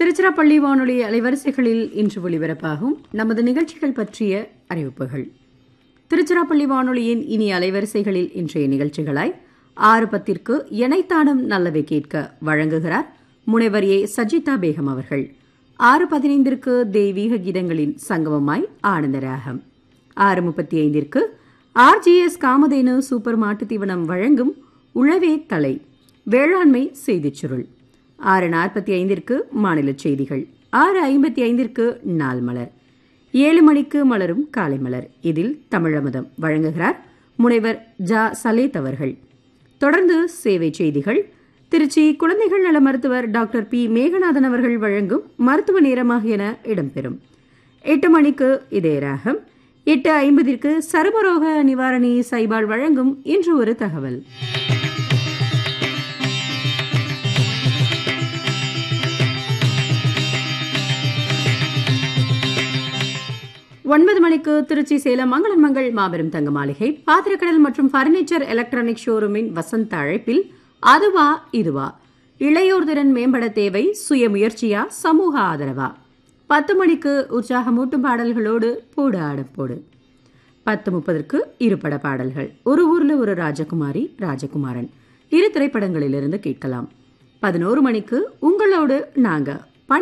திருச்சிராப்பள்ளி வானொலி அலைவரிசைகளில் இன்று ஒலிபரப்பாகும் நமது நிகழ்ச்சிகள் பற்றிய அறிவிப்புகள் திருச்சிராப்பள்ளி வானொலியின் இனி அலைவரிசைகளில் இன்றைய நிகழ்ச்சிகளாய் ஆறு பத்திற்கு எனைத்தானும் நல்லவை கேட்க வழங்குகிறார் முனைவர் ஏ சஜிதா பேகம் அவர்கள் ஆறு பதினைந்திற்கு தெய்வீக கீதங்களின் சங்கமமாய் ஆனந்தராகம் ஆறு முப்பத்தி ஐந்திற்கு ஆர்ஜிஎஸ் காமதேனு சூப்பர் மாட்டுத் தீவனம் வழங்கும் உழவே தலை வேளாண்மை செய்திச் சுருள் ஆறு நாற்பத்தி ஐந்திற்கு மாநில செய்திகள் ஆறு ஐம்பத்தி ஐந்திற்கு நாள் மலர் ஏழு மணிக்கு மலரும் காலை மலர் இதில் தமிழமுதம் வழங்குகிறார் முனைவர் ஜா சலேத் அவர்கள் தொடர்ந்து சேவை செய்திகள் திருச்சி குழந்தைகள் நல மருத்துவர் டாக்டர் பி மேகநாதன் அவர்கள் வழங்கும் மருத்துவ நேரமாக என இடம்பெறும் எட்டு மணிக்கு இதே ராகம் எட்டு ஐம்பதிற்கு சருமரோக நிவாரணி சைபால் வழங்கும் இன்று ஒரு தகவல் ஒன்பது மணிக்கு திருச்சி சேலம் மங்களன் மங்கள் மாபெரும் தங்க மாளிகை பாத்திரக்கடல் மற்றும் பர்னிச்சர் எலக்ட்ரானிக் ஷோரூமின் வசந்த அழைப்பில் அதுவா இதுவா இளையோர் திறன் மேம்பட தேவை சுய முயற்சியா சமூக ஆதரவா பத்து மணிக்கு உற்சாகமூட்டும் பாடல்களோடு போடு ஆடம் போடு பத்து முப்பதற்கு இருபட பாடல்கள் ஒரு ஊர்ல ஒரு ராஜகுமாரி ராஜகுமாரன் இரு திரைப்படங்களிலிருந்து கேட்கலாம் பதினோரு மணிக்கு உங்களோடு நாங்க